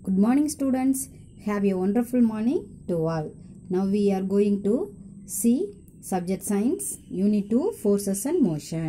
Good morning, students. Have a wonderful morning to all. Now we are going to see subject science, unit 2, forces and motion.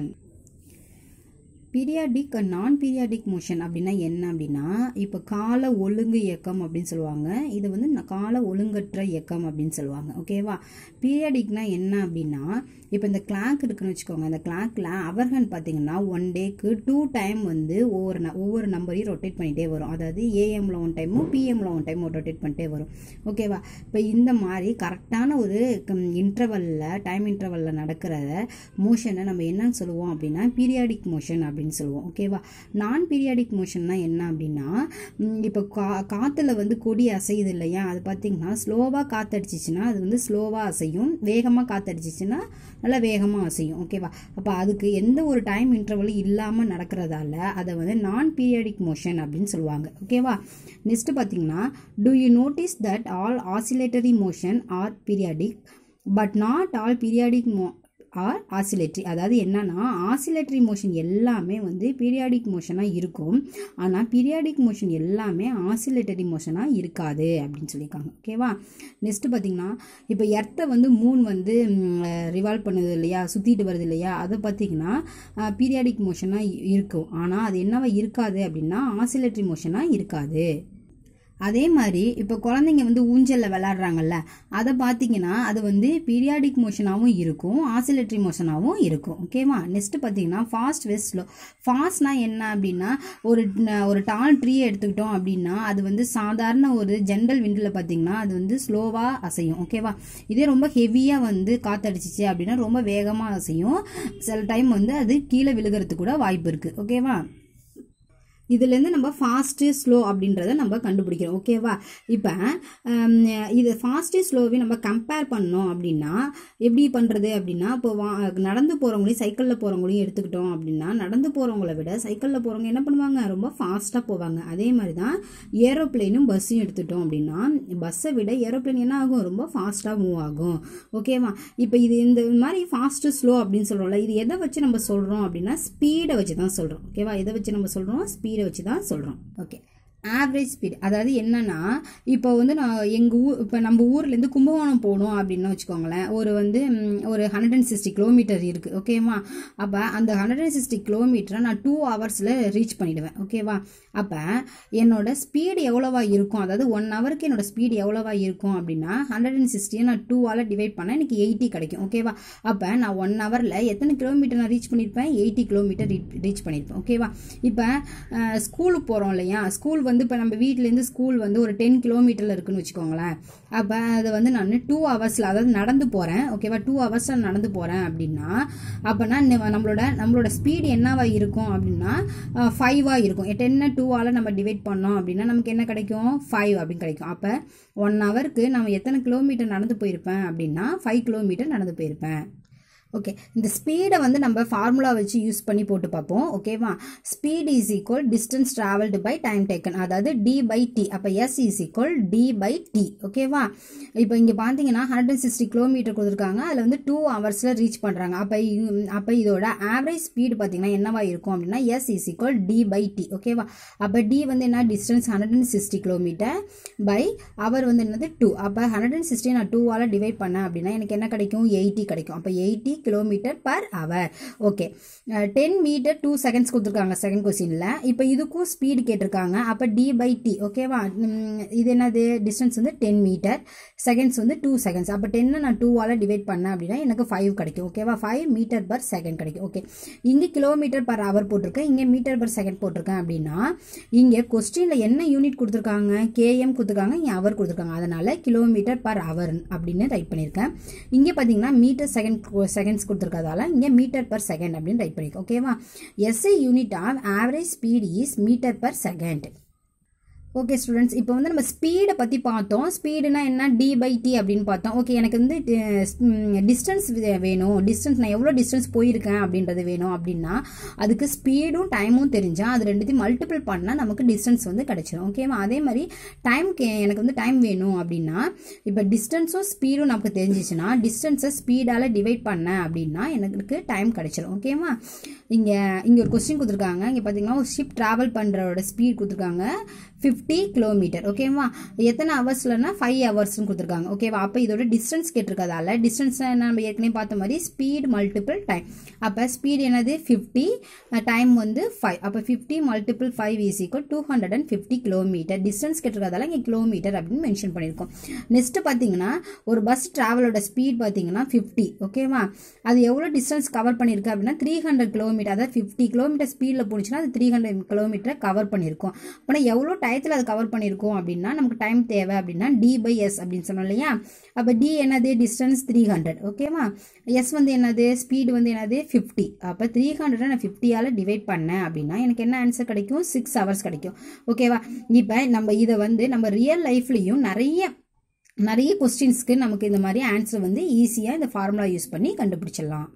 Periodic and non periodic motion அப்படின்னா என்ன அப்படின்னா இப்போ கால ஒழுங்கு இயக்கம் அப்படின்னு சொல்லுவாங்க இது வந்து ந- கால ஒழுங்கற்ற இயக்கம் அப்படின்னு சொல்லுவாங்க ஓகேவா பீரியாடிக்னா என்ன அப்படின்னா இப்போ இந்த கிளாக் இருக்குன்னு வச்சுக்கோங்க இந்த கிளாக்ல அவர்கன் பார்த்தீங்கன்னா ஒன் டேக்கு டூ டைம் வந்து ஒவ்வொரு ந- ஒவ்வொரு நம்பரையும் ரொட்டேட் பண்ணிகிட்டே வரும் அதாவது ஏஎம்ல ஒன் டைமும் பிஎம்ல ஒன் டைமும் ரொட்டேட் பண்ணிட்டே வரும் ஓகேவா இப்போ இந்த மாதிரி கரெக்டான ஒரு இன்டர்வல்ல டைம் இன்டர்வல்ல நடக்கிறத மோஷனை நம்ம என்னன்னு சொல்லுவோம் அப்படின்னா பீரியாடிக் மோஷன் அப்படின்னு சொல்லுவோம் ஓகேவா நான் பீரியாடிக் மோஷன்னா என்ன அப்படின்னா ம், இப்போ கா காற்றுல வந்து கொடி அசையுது இல்லையா அது பார்த்தீங்கன்னா ஸ்லோவாக காற்றடிச்சிச்சுன்னா அது வந்து ஸ்லோவாக அசையும் வேகமாக காற்றடிச்சிச்சுன்னா நல்லா வேகமாக அசையும் ஓகேவா அப்போ அதுக்கு எந்த ஒரு டைம் இன்டர்வலும் இல்லாமல் நடக்கிறதால அதை வந்து நான் பீரியாடிக் மோஷன் அப்படின்னு சொல்லுவாங்க ஓகேவா நெக்ஸ்ட் பார்த்தீங்கன்னா do you notice that all oscillatory motion are periodic but not all periodic mo are oscillatory அதாவது என்னன்னா ஆசிலேட்டரி மோஷன் எல்லாமே வந்து பீரியாடிக் மோஷனாக இருக்கும் ஆனால் பீரியாடிக் மோஷன் எல்லாமே ஆசிலேட்டரி மோஷனாக இருக்காது அப்படின்னு சொல்லியிருக்காங்க ஓகேவா நெக்ஸ்ட் பார்த்தீங்கன்னா இப்போ எர்த்தை வந்து மூன் வந்து ரிவால்வ் பண்ணுது இல்லையா சுற்றிட்டு வருது இல்லையா அதை பார்த்தீங்கன்னா பீரியாடிக் மோஷனாக இருக்கும் ஆனால் அது என்னவா இருக்காது அப்படின்னா ஆசிலேட்டரி மோஷனாக இருக்காது அதே மாதிரி இப்போ குழந்தைங்க வந்து ஊஞ்சலில் விளாட்றாங்கல்ல அதை பார்த்தீங்கன்னா அது வந்து பீரியாடிக் மோஷனாகவும் இருக்கும் ஆசிலேட்டரி மோஷனாகவும் இருக்கும் ஓகேவா நெக்ஸ்ட் பார்த்தீங்கன்னா ஃபாஸ்ட் வெஸ்ட் ஸ்லோ ஃபாஸ்ட்னா என்ன அப்படின்னா ஒரு ந- ஒரு டால் ட்ரீ எடுத்துக்கிட்டோம் அப்படின்னா அது வந்து சாதாரண ஒரு ஜென்ரல் விண்டில் பார்த்தீங்கன்னா அது வந்து ஸ்லோவாக அசையும் ஓகேவா இதே ரொம்ப ஹெவியாக வந்து காத்தடிச்சிச்சு அப்படின்னா ரொம்ப வேகமாக அசையும் சில டைம் வந்து அது கீழே விழுகிறதுக்கு கூட வாய்ப்பு இருக்குது ஓகேவா இதுலேருந்து நம்ம ஃபாஸ்ட்டு ஸ்லோ அப்படின்றத நம்ம கண்டுபிடிக்கிறோம் ஓகேவா இப்போ இது ஃபாஸ்ட்டு ஸ்லோவையும் நம்ம கம்பேர் பண்ணோம் அப்படின்னா எப்படி பண்ணுறது அப்படின்னா இப்போ வா நடந்து போகிறவங்களையும் சைக்கிளில் போகிறவங்களையும் எடுத்துக்கிட்டோம் அப்படின்னா நடந்து போகிறவங்கள விட சைக்கிளில் போகிறவங்க என்ன பண்ணுவாங்க ரொம்ப ஃபாஸ்ட்டாக போவாங்க அதே மாதிரி தான் ஏரோப்ளேனும் பஸ்ஸையும் எடுத்துக்கிட்டோம் அப்படின்னா பஸ்ஸை விட ஏரோப்ளேன் என்ன ஆகும் ரொம்ப ஃபாஸ்ட்டாக மூவ் ஆகும் ஓகேவா இப்போ இது இந்த மாதிரி ஃபாஸ்ட்டு ஸ்லோ அப்படின்னு சொல்கிறோம்ல இது எதை வச்சு நம்ம சொல்கிறோம் அப்படின்னா ஸ்பீடை வச்சு தான் சொல்கிறோம் ஓகேவா எதை வச்சு நம்ம சொல்கிறோம் ஸ்பீடை வச்சு தான் சொல்கிறோம் ஓகே ஆவரேஜ் ஸ்பீட் அதாவது என்னன்னா இப்போ வந்து நான் எங்கள் ஊர் இப்போ நம்ம ஊர்லேருந்து கும்பகோணம் போகணும் அப்படின்னு வச்சுக்கோங்களேன் ஒரு வந்து ம், ஒரு ஹண்ட்ரட் அண்ட் சிக்ஸ்டி கிலோமீட்டர் இருக்குது ஓகேவா அப்போ அந்த ஹண்ட்ரட் அண்ட் சிக்ஸ்டி கிலோமீட்டரை நான் டூ ஹவர்ஸில் ரீச் பண்ணிடுவேன் ஓகேவா அப்போ என்னோட ஸ்பீடு எவ்வளோவா இருக்கும் அதாவது ஒன் ஹவருக்கு என்னோட ஸ்பீடு எவ்வளோவா இருக்கும் அப்படின்னா ஹண்ட்ரட் அண்ட் சிக்ஸ்டியை நான் டூவால் டிவைட் பண்ணால் எனக்கு எயிட்டி கிடைக்கும் ஓகேவா அப்போ நான் ஒன் ஹவரில் எத்தனை கிலோமீட்டர் நான் ரீச் பண்ணியிருப்பேன் எயிட்டி கிலோமீட்டர் ரீச் பண்ணியிருப்பேன் ஓகேவா இப்போ ஸ்கூலுக்கு போகிறோம் இல்லையா ஸ்கூல் வந்து இப்போ நம்ம வீட்டிலேருந்து ஸ்கூல் வந்து ஒரு டென் கிலோமீட்டரில் இருக்குன்னு வச்சுக்கோங்களேன் அப்போ அதை வந்து நான் டூ ஹவர்ஸில் அதாவது நடந்து போகிறேன் ஓகேவா டூ ஹவர்ஸில் நடந்து போகிறேன் அப்படின்னா அப்போனா நம்மளோட நம்மளோட ஸ்பீடு என்னவா இருக்கும் அப்படின்னா ஃபைவாக இருக்கும் டென்னை டூவால் நம்ம டிவைட் பண்ணோம் அப்படின்னா நமக்கு என்ன கிடைக்கும் ஃபைவ் அப்படின்னு கிடைக்கும் அப்போ ஒன் ஹவருக்கு நம்ம எத்தனை கிலோமீட்டர் நடந்து போயிருப்பேன் அப்படின்னா ஃபைவ் கிலோமீட்டர் நடந்து போயிருப்பேன் ஓகே இந்த ஸ்பீடை வந்து நம்ம ஃபார்முலா வச்சு யூஸ் பண்ணி போட்டு பார்ப்போம் ஓகேவா speed is equal distance travelled by time taken அதாவது டி பை டி அப்போ S is equal D by T ஓகேவா இப்போ இங்கே பார்த்தீங்கன்னா ஹண்ட்ரட் அண்ட் சிக்ஸ்டி கிலோமீட்டர் கொடுத்துருக்காங்க அதில் வந்து டூ ஹவர்ஸில் ரீச் பண்ணுறாங்க அப்போ அப்போ இதோட ஆவரேஜ் ஸ்பீடு பார்த்தீங்கன்னா என்னவா இருக்கும் அப்படின்னா S is equal D by T ஓகேவா அப்போ டி வந்து என்ன distance hundred and sixty kilometre by hour வந்து என்னது டூ அப்போ ஹண்ட்ரட் அண்ட் சிக்ஸ்டி நான் டூவால் டிவைட் பண்ணேன் அப்படின்னா எனக்கு என்ன கிடைக்கும் எயிட்டி கிடைக்கும் அப்போ eighty kilometre per hour okay ten metre two seconds கொடுத்துருக்காங்க செகண்ட் கொஸ்டினில் இப்போ இதுக்கும் ஸ்பீடு கேட்டிருக்காங்க அப்போ டி பை டி ஓகேவா ம், இது என்னது டிஸ்டன்ஸ் வந்து டென் மீட்டர் செகண்ட்ஸ் வந்து டூ செகண்ட்ஸ் அப்போ டென்னை நான் டூவால் டிவைட் பண்ணேன் அப்படின்னா எனக்கு ஃபைவ் கிடைக்கும் ஓகேவா ஃபைவ் மீட்டர் பர் செகண்ட் கிடைக்கும் ஓகே இங்கே கிலோமீட்டர் பர் ஹவர் போட்டிருக்கேன் இங்கே மீட்டர் பர் செகண்ட் போட்டிருக்கேன் அப்படின்னா இங்கே கொஸ்டினில் என்ன யூனிட் கொடுத்துருக்காங்க கேஎம் கொடுத்துருக்காங்க இங்கே அவர் கொடுத்துருக்காங்க அதனால கிலோமீட்டர் பர் ஹவர் அப்படின்னு ரைட் பண்ணியிருக்கேன் இங்கே பார்த்தீங்கன்னா மீட்டர் செகண்ட் செகண்ட்ஸ் கொடுத்துருக்கதால இங்கே மீட்டர் பர் செகண்ட் அப்படின்னு ரைட் பண்ணியிருக்கேன் ஓகேவா SI unit of average speed is metre per second okay students இப்போ வந்து நம்ம ஸ்பீடை பற்றி பார்த்தோம் ஸ்பீடுனா என்ன டி பை டி அப்படின்னு பார்த்தோம் ஓகே எனக்கு வந்து டிஸ்டன்ஸ் வேணும் டிஸ்டன்ஸ் நான் எவ்வளோ டிஸ்டன்ஸ் போயிருக்கேன் அப்படின்றது வேணும் அப்படின்னா அதுக்கு ஸ்பீடும் டைமும் தெரிஞ்சால் அது ரெண்டுத்தையும் மல்டிபிள் பண்ணால் நமக்கு டிஸ்டன்ஸ் வந்து கிடைச்சிரும் ஓகேவா அதே மாதிரி டைம் எனக்கு வந்து டைம் வேணும் அப்படின்னா இப்போ டிஸ்டன்ஸும் ஸ்பீடும் நமக்கு தெரிஞ்சிச்சுன்னா டிஸ்டன்ஸை ஸ்பீடால் டிவைட் பண்ணேன் அப்படின்னா எனக்கு டைம் கிடைச்சிரும் ஓகேவா இங்கே இங்கே ஒரு கொஸ்டின் கொடுத்துருக்காங்க இங்கே பார்த்தீங்கன்னா ஒரு ஷிப் ட்ராவல் பண்ணுறோட ஸ்பீட் கொடுத்துருக்காங்க 50 ஃபிஃப்டி கிலோமீட்டர் ஓகேவா எத்தனை ஹவர்ஸ்லன்னா ஃபைவ் ஹவர்ஸ்னு கொடுத்துருக்காங்க ஓகேவா அப்போ இதோட டிஸ்டன்ஸ் கேட்டிருக்கதால டிஸ்டன்ஸ் நம்ம ஏற்கனவே பார்த்த மாதிரி ஸ்பீட் மல்டிபிள் டைம் அப்போ ஸ்பீட் என்னது ஃபிஃப்டி டைம் வந்து ஃபைவ் அப்போ fifty multiple five is equal to hundred and fifty kilometre distance கேட்டிருக்கதால இங்கே கிலோமீட்டர் அப்படின்னு மென்ஷன் பண்ணியிருக்கோம் நெக்ஸ்ட் பார்த்தீங்கன்னா ஒரு பஸ் ட்ராவலோட ஸ்பீட் பார்த்தீங்கன்னா ஃபிஃப்டி ஓகேவா அது எவ்வளோ டிஸ்டன்ஸ் கவர் பண்ணியிருக்கு அப்படின்னா த்ரீ ஹண்ட்ரட் கிலோமீட்டர் அதாவது ஃபிஃப்டி கிலோமீட்டர் ஸ்பீடில் போணுச்சுன்னா அது த்ரீ ஹண்ட்ரட் கிலோமீட்டரை கவர் பண்ணியிருக்கோம் அப்போனா எவ்வளோ டயத்தில் அது கவர் பண்ணியிருக்கோம் அப்படின்னா நமக்கு டைம் தேவை அப்படின்னா டி பை எஸ் அப்படின்னு சொன்னோம் இல்லையா அப்போ டி என்னது டிஸ்டன்ஸ் த்ரீ ஹண்ட்ரட் ஓகேவா எஸ் வந்து என்னது ஸ்பீடு வந்து என்னது ஃபிஃப்டி அப்போ த்ரீ ஹண்ட்ரட் நான் ஃபிஃப்டியால் டிவைட் பண்ணேன் அப்படின்னா எனக்கு என்ன ஆன்சர் கிடைக்கும் சிக்ஸ் ஹவர்ஸ் கிடைக்கும் ஓகேவா இப்போ நம்ம இதை வந்து நம்ம ரியல் லைஃப்லையும் நிறைய நிறைய கொஸ்டின்ஸ்க்கு நமக்கு இந்த மாதிரி ஆன்சர் வந்து ஈஸியாக இந்த ஃபார்முலா யூஸ் பண்ணி கண்டுபிடிச்சிடலாம்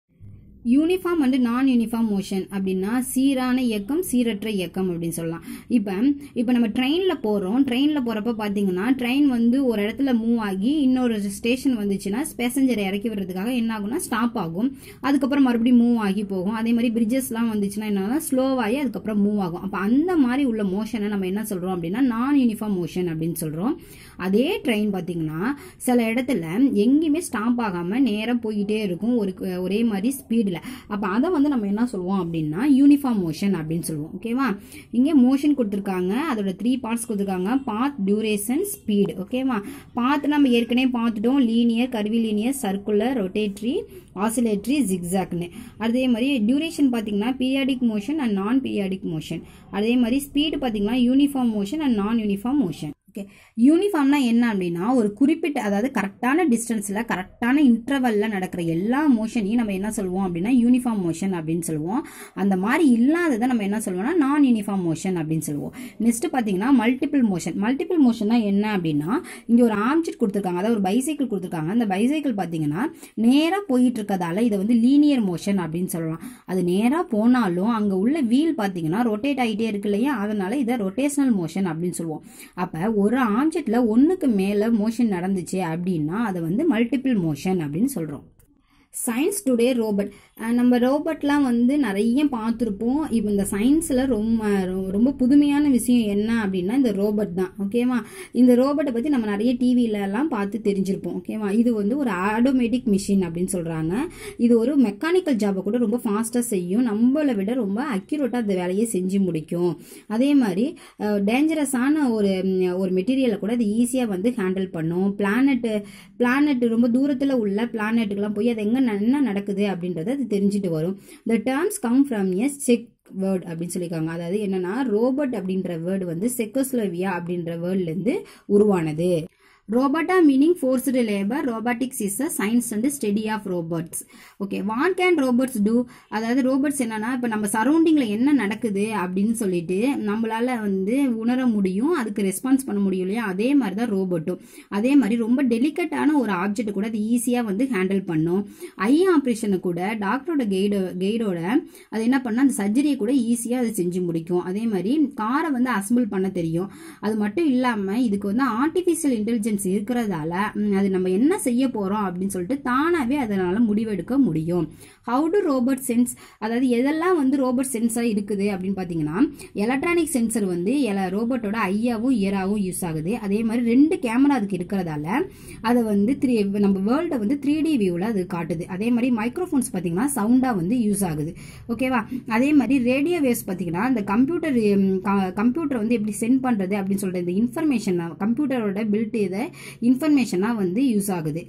uniform and non uniform motion அப்படின்னா சீரான இயக்கம் சீரற்ற இயக்கம் அப்படின்னு சொல்லலாம் இப்போ இப்போ நம்ம ட்ரெயினில் போகிறோம் ட்ரெயினில் போகிறப்ப பார்த்தீங்கன்னா ட்ரெயின் வந்து ஒரு இடத்துல மூவ் ஆகி இன்னொரு ஸ்டேஷன் வந்துச்சுன்னா பேசஞ்சரை இறக்கி விடுறதுக்காக என்ன ஆகும்னா ஸ்டாப் ஆகும் அதுக்கப்புறம் மறுபடியும் மூவ் ஆகி போகும் அதே மாதிரி பிரிட்ஜஸ்லாம் வந்துச்சுன்னா என்ன ஸ்லோவாகி அதுக்கப்புறம் மூவ் ஆகும் அப்போ அந்த மாதிரி உள்ள மோஷனை நம்ம என்ன சொல்கிறோம் அப்படின்னா நான் யூனிஃபார்ம் மோஷன் அப்படின்னு சொல்கிறோம் அதே ட்ரெயின் பார்த்தீங்கன்னா சில இடத்துல எங்கேயுமே ஸ்டாப் ஆகாமல் நேராக போய்கிட்டே இருக்கும் ஒரு ஒரே மாதிரி ஸ்பீடில் அப்போ அதை வந்து நம்ம என்ன சொல்லுவோம் அப்படின்னா யூனிஃபார்ம் மோஷன் அப்படின்னு சொல்லுவோம் ஓகேவா இங்கே மோஷன் கொடுத்துருக்காங்க அதோட த்ரீ பார்ட்ஸ் கொடுத்துருக்காங்க பாத் டியூரேஷன் ஸ்பீடு ஓகேவா பாத் நம்ம ஏற்கனவே பார்த்துட்டோம் linear curvilinear circular rotatory oscillatory ஜிக்ஸாக்னு அதே மாதிரி டியூரேஷன் பார்த்தீங்கன்னா periodic motion and non periodic motion அதே மாதிரி ஸ்பீடு பார்த்தீங்கன்னா uniform motion and non uniform motion okay யூனிஃபார்ம்னா என்ன அப்படின்னா ஒரு குறிப்பிட்ட அதாவது கரெக்டான டிஸ்டன்ஸில் கரெக்டான இன்டர்வலில் நடக்கிற எல்லா மோஷனையும் நம்ம என்ன சொல்லுவோம் அப்படின்னா யூனிஃபார்ம் மோஷன் அப்படின்னு சொல்லுவோம் அந்த மாதிரி இல்லாததை நம்ம என்ன சொல்லுவோம்னா நான் யூனிஃபார்ம் மோஷன் அப்படின்னு சொல்லுவோம் நெக்ஸ்ட் பார்த்தீங்கன்னா மல்டிபிள் மோஷன் மல்டிபிள் மோஷன்னா என்ன அப்படின்னா இங்கே ஒரு ஆப்ஜெக்ட் கொடுத்துருக்காங்க அதாவது ஒரு பைசைக்கிள் கொடுத்துருக்காங்க அந்த பைசைக்கிள் பார்த்தீங்கன்னா நேராக போயிட்டு இருக்கதால இதை வந்து லீனியர் மோஷன் அப்படின்னு சொல்லலாம் அது நேராக போனாலும் அங்கே உள்ள வீல் பார்த்தீங்கன்னா ரொட்டேட் ஆகிட்டே இருக்கு இல்லையா அதனால இதை ரொட்டேஷனல் மோஷன் அப்படின்னு சொல்லுவோம் அப்போ ஒரு ஆப்ஜெக்ட்ல ஒன்றுக்கு மேலே மோஷன் நடந்துச்சு அப்படின்னா அதை வந்து மல்டிபிள் மோஷன் அப்படின்னு சொல்கிறோம் சயின்ஸ் டுடே ரோபோட் நம்ம ரோபோட்லாம் வந்து நிறைய பார்த்துருப்போம் இப்போ இந்த சயின்ஸில் ரொம்ப ரொம்ப புதுமையான விஷயம் என்ன அப்படின்னா இந்த ரோபோட் தான் ஓகேவா இந்த ரோபோட்டை பற்றி நம்ம நிறைய டிவிலலாம் பார்த்து தெரிஞ்சிருப்போம் ஓகேவா இது வந்து ஒரு ஆட்டோமேட்டிக் மிஷின் அப்படின்னு சொல்கிறாங்க இது ஒரு மெக்கானிக்கல் ஜாபை கூட ரொம்ப ஃபாஸ்ட்டாக செய்யும் நம்மளை விட ரொம்ப அக்யூரேட்டாக அந்த வேலையை செஞ்சு முடிக்கும் அதே மாதிரி டேஞ்சரஸான ஒரு ஒரு மெட்டீரியலை கூட அது ஈஸியாக வந்து ஹேண்டில் பண்ணும் பிளானெட்டு பிளானெட் ரொம்ப தூரத்தில் உள்ள பிளானெட்டுக்கெல்லாம் போய் அது எங்கே என்ன நடக்குது அப்படின்றத அது தெரிஞ்சுட்டு வரும் the terms come from a செக் வேர்ட் அப்படின்னு சொல்லியிருக்காங்க அதாவது என்னன்னா ரோபோட் அப்படின்ற வேர்டு வந்து செக்கோஸ்லோவியா அப்படின்ற வேர்ட்லேருந்து உருவானது ரோபோட்டா meaning forced labour robotics is a science and study of robots okay what can robots do அதாவது ரோபோட்ஸ் என்னன்னா இப்போ நம்ம சரௌண்டிங்கில் என்ன நடக்குது அப்படின்னு சொல்லிட்டு நம்மளால வந்து உணர முடியும் அதுக்கு ரெஸ்பான்ஸ் பண்ண முடியும் இல்லையா அதே மாதிரி தான் ரோபோட்டும் அதே மாதிரி ரொம்ப டெலிகேட்டான ஒரு ஆப்ஜெக்ட் கூட அது ஈஸியாக வந்து ஹேண்டில் பண்ணும் ஐ ஆப்ரேஷனை கூட டாக்டரோட கைடோ கைடோட அது என்ன பண்ணால் அந்த சர்ஜரியை கூட ஈஸியாக அது செஞ்சு முடிக்கும் அதே மாதிரி காரை வந்து அசம்பிள் பண்ண தெரியும் அது மட்டும் இல்லாமல் இதுக்கு வந்து ஆர்டிஃபிஷியல் இன்டெலிஜென்ஸ் இருக்கிறதால அது நம்ம என்ன செய்ய போகிறோம் அப்படின்னு சொல்லிட்டு தானாகவே அதனால் முடிவெடுக்க முடியும் ஹவு டு ரோபோட் சென்ஸ் அதாவது எதெல்லாம் வந்து ரோபோட் சென்ஸாக இருக்குது அப்படின்னு பார்த்தீங்கன்னா எலக்ட்ரானிக் சென்சர் வந்து ரோபோட்டோட ஐயாவும் இயராகவும் யூஸ் ஆகுது அதே மாதிரி ரெண்டு கேமரா அதுக்கு இருக்கிறதால அதை வந்து த்ரீ நம்ம வேர்ல்டை வந்து த்ரீ டி வியூவில் அது காட்டுது அதே மாதிரி மைக்ரோஃபோன்ஸ் பார்த்தீங்கன்னா சவுண்டாக வந்து யூஸ் ஆகுது ஓகேவா அதே மாதிரி ரேடியோ வேவ்ஸ் பார்த்தீங்கன்னா இந்த கம்ப்யூட்டர் கம்ப்யூட்டர் வந்து எப்படி சென்ட் பண்ணுறது அப்படின்னு சொல்லிட்டு இந்த இன்ஃபர்மேஷன் கம்ப்யூட்டரோட பில்ட் இதை இன்ஃபர்மேஷனாக வந்து யூஸ் ஆகுது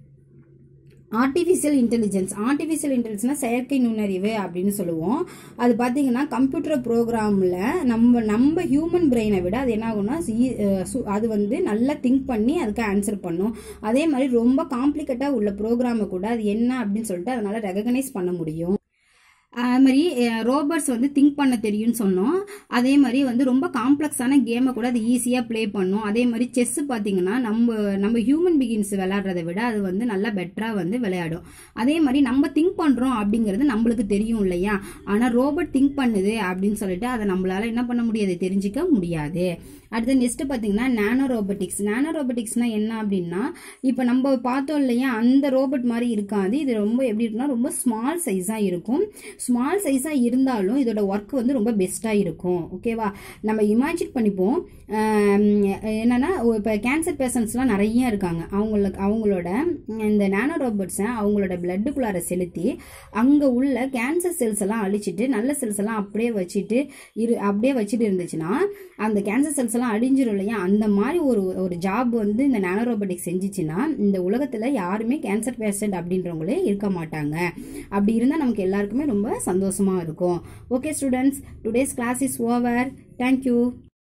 ஆர்டிஃபிஷியல் இன்டெலிஜென்ஸ் ஆர்டிஃபிஷியல் இன்டெலிஜென்ஸ்னா செயற்கை நுண்ணறிவு அப்படின்னு சொல்லுவோம் அது பார்த்தீங்கன்னா கம்ப்யூட்டர் ப்ரோக்ராமில் நம்ம நம்ம ஹியூமன் பிரெயினை விட அது என்ன ஆகும்னா அது வந்து நல்லா திங்க் பண்ணி அதுக்கு ஆன்சர் பண்ணும் அதே மாதிரி ரொம்ப காம்ப்ளிகேட்டாக உள்ள ப்ரோக்ராமை கூட அது என்ன அப்படின்னு சொல்லிட்டு அதனால் ரெகனைஸ் பண்ண முடியும் அது மாதிரி ரோபோட்ஸ் வந்து திங்க் பண்ண தெரியும்னு சொன்னோம் அதே மாதிரி வந்து ரொம்ப காம்ப்ளெக்ஸான கேமை கூட அது ஈஸியாக ப்ளே பண்ணும் அதே மாதிரி செஸ் பார்த்தீங்கன்னா நம்ம நம்ம ஹியூமன் பிகின்ஸ் விளையாடுறத விட அது வந்து நல்லா பெட்டராக வந்து விளையாடும் அதே மாதிரி நம்ம திங்க் பண்ணுறோம் அப்படிங்கிறது நம்மளுக்கு தெரியும் இல்லையா ஆனால் ரோபோட் திங்க் பண்ணுது அப்படின்னு சொல்லிட்டு அதை நம்மளால என்ன பண்ண முடியாது தெரிஞ்சிக்க முடியாது அடுத்து நெக்ஸ்ட் பார்த்தீங்கன்னா நானோ ரோபோட்டிக்ஸ் நானோ ரோபோட்டிக்ஸ்னா என்ன அப்படின்னா இப்போ நம்ம பார்த்தோம் இல்லையா அந்த ரோபோட் மாதிரி இருக்காது இது ரொம்ப எப்படி இருக்குன்னா ரொம்ப ஸ்மால் சைஸாக இருக்கும் ஸ்மால் சைஸாக இருந்தாலும் இதோட ஒர்க் வந்து ரொம்ப பெஸ்ட்டாக இருக்கும் ஓகேவா நம்ம இமேஜின் பண்ணிப்போம் ஆம், என்னன்னா இப்போ கேன்சர் பேஷண்ட்ஸ்லாம் நிறைய இருக்காங்க அவங்களுக்கு அவங்களோட இந்த நானோ ரோபோட்ஸை அவங்களோட பிளட்டுக்குள்ளார செலுத்தி அங்கே உள்ள கேன்சர் செல்ஸ் எல்லாம் அழிச்சிட்டு நல்ல செல்ஸ் எல்லாம் அப்படியே வச்சுட்டு இரு அப்படியே வச்சுட்டு இருந்துச்சுன்னா அந்த கேன்சர் செல்ஸ் எல்லாம் அழிஞ்சிரும் இல்லையா அந்த மாதிரி ஒரு ஒரு ஜாப் வந்து இந்த நானோ ரோபோட்டிக் செஞ்சுச்சுன்னா இந்த உலகத்தில் யாருமே கேன்சர் பேஷண்ட் அப்படின்றவங்களே இருக்க மாட்டாங்க அப்படி இருந்தால் நமக்கு எல்லாருக்குமே ரொம்ப சந்தோஷமா இருக்கும் okay students today's class is over thank you